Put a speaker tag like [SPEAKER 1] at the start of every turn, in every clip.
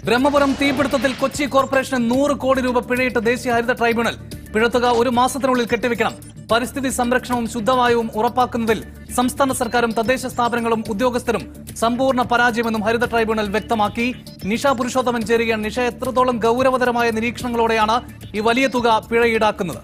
[SPEAKER 1] Brahmapuram തീപിടുത്തത്തിൽ Kochi corporation നൂറ് കോടി രൂപ പിഴയിട്ട് ദേശീയ ഹരിത ട്രൈബ്യൂണൽ പിഴത്തുക ഒരു മാസത്തിനുള്ളിൽ കെട്ടിവെക്കണം പരിസ്ഥിതി സംരക്ഷണവും ശുദ്ധവായുവും ഉറപ്പാക്കുന്നതിൽ സംസ്ഥാന സർക്കാരും തദ്ദേശ സ്ഥാപനങ്ങളും ഉദ്യോഗസ്ഥരും സമ്പൂർണ്ണ പരാജയമെന്നും ഹരിത ട്രൈബ്യൂണൽ വ്യക്തമാക്കി നിഷ പുരുഷോത്തമൻ ചേരുകയാണ് നിഷ എത്രത്തോളം ഗൌരവതരമായ നിരീക്ഷണങ്ങളോടെയാണ് ഈ വലിയ തുക പിഴ ഈടാക്കുന്നത്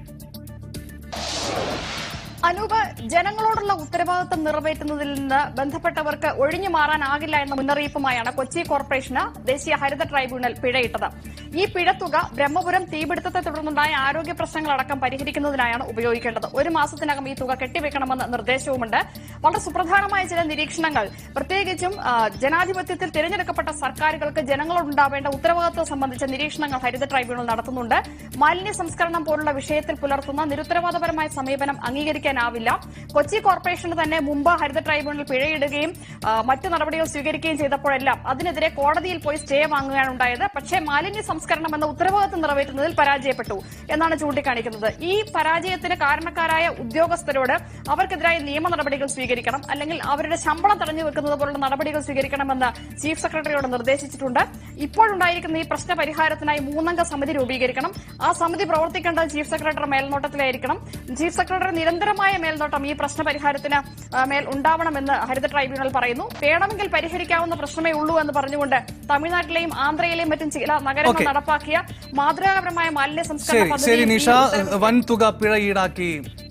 [SPEAKER 2] അനൂപ് ജനങ്ങളോടുള്ള ഉത്തരവാദിത്തം നിറവേറ്റുന്നതിൽ നിന്ന് ബന്ധപ്പെട്ടവർക്ക് ഒഴിഞ്ഞു മാറാനാകില്ല എന്ന മുന്നറിയിപ്പുമായാണ് കൊച്ചി കോർപ്പറേഷന് ദേശീയ ഹരിത ട്രൈബ്യൂണൽ പിഴയിട്ടത് ഈ പിഴത്തുക ബ്രഹ്മപുരം തീപിടുത്തത്തെ തുടർന്നുണ്ടായ ആരോഗ്യ പ്രശ്നങ്ങളടക്കം പരിഹരിക്കുന്നതിനായാണ് ഉപയോഗിക്കേണ്ടത് ഒരു മാസത്തിനകം ഈ തുക കെട്ടിവെക്കണമെന്ന നിർദ്ദേശവുമുണ്ട് വളരെ സുപ്രധാനമായ ചില നിരീക്ഷണങ്ങൾ പ്രത്യേകിച്ചും ആ, ജനാധിപത്യത്തിൽ തിരഞ്ഞെടുക്കപ്പെട്ട സർക്കാരുകൾക്ക് ജനങ്ങളോടുണ്ടാവേണ്ട ഉത്തരവാദിത്വം സംബന്ധിച്ച നിരീക്ഷണങ്ങൾ ഹരിത ട്രൈബ്യൂണൽ നടത്തുന്നുണ്ട് മാലിന്യ സംസ്കരണം പോലുള്ള വിഷയത്തിൽ പുലർത്തുന്ന നിരുത്തരവാദപരമായ സമീപനം അംഗീകരിക്കാനാവില്ല കൊച്ചി കോർപ്പറേഷന് തന്നെ മുമ്പ് ഹരിത ട്രൈബ്യൂണൽ പിഴയിടുകയും ആ, മറ്റു നടപടികൾ സ്വീകരിക്കുകയും ചെയ്തപ്പോഴെല്ലാം അതിനെതിരെ കോടതിയിൽ പോയി സ്റ്റേ വാങ്ങുകയാണ് ഉണ്ടായത് പക്ഷേ മാലിന്യ സംസ്കരണം എന്ന ഉത്തരവാദിത്വം നിറവേറ്റുന്നതിൽ പരാജയപ്പെട്ടു എന്നാണ് ചൂണ്ടിക്കാണിക്കുന്നത് ഈ പരാജയത്തിന് കാരണക്കാരായ ഉദ്യോഗസ്ഥരോട് അവർക്കെതിരായ നിയമ നടപടികൾ സ്വീകരിക്കണം അല്ലെങ്കിൽ അവരുടെ ശമ്പളം തടഞ്ഞു വെക്കുന്നത് പോലുള്ള നടപടികൾ സ്വീകരിക്കണമെന്ന് ചീഫ് സെക്രട്ടറിയോട് നിർദ്ദേശിച്ചിട്ടുണ്ട് ഇപ്പോഴുണ്ടായിരിക്കുന്ന ഈ പ്രശ്ന പരിഹാരത്തിനായി മൂന്നംഗ സമിതി രൂപീകരിക്കണം ആ സമിതി പ്രവർത്തിക്കേണ്ടത് ചീഫ് സെക്രട്ടറി മേൽനോട്ടത്തിലായിരിക്കണം ചീഫ് സെക്രട്ടറി നിരന്തരമായ മേൽനോട്ടം ഈ പ്രശ്ന പരിഹാരത്തിന് ആ, മേൽ ഉണ്ടാവണമെന്ന് ഹരിത ട്രൈബ്യൂണൽ പറയുന്നു വേണമെങ്കിൽ പരിഹരിക്കാവുന്ന പ്രശ്നമേ ഉള്ളൂ എന്ന് പറഞ്ഞുകൊണ്ട് തമിഴ്നാട്ടിലെയും ആന്ധ്രയിലെയും മറ്റും ചില നഗരങ്ങൾ
[SPEAKER 1] Okay.
[SPEAKER 2] നടപ്പാക്കിയ മാതൃകാപരമായ മാലിന്യ സംസ്കരണ
[SPEAKER 1] ശരി ശരി
[SPEAKER 2] പദ്ധതിയിൽ ഈ
[SPEAKER 1] നിഷ
[SPEAKER 2] ഉത്തരവ്
[SPEAKER 1] വൻ തുക പിഴ ഈടാക്കി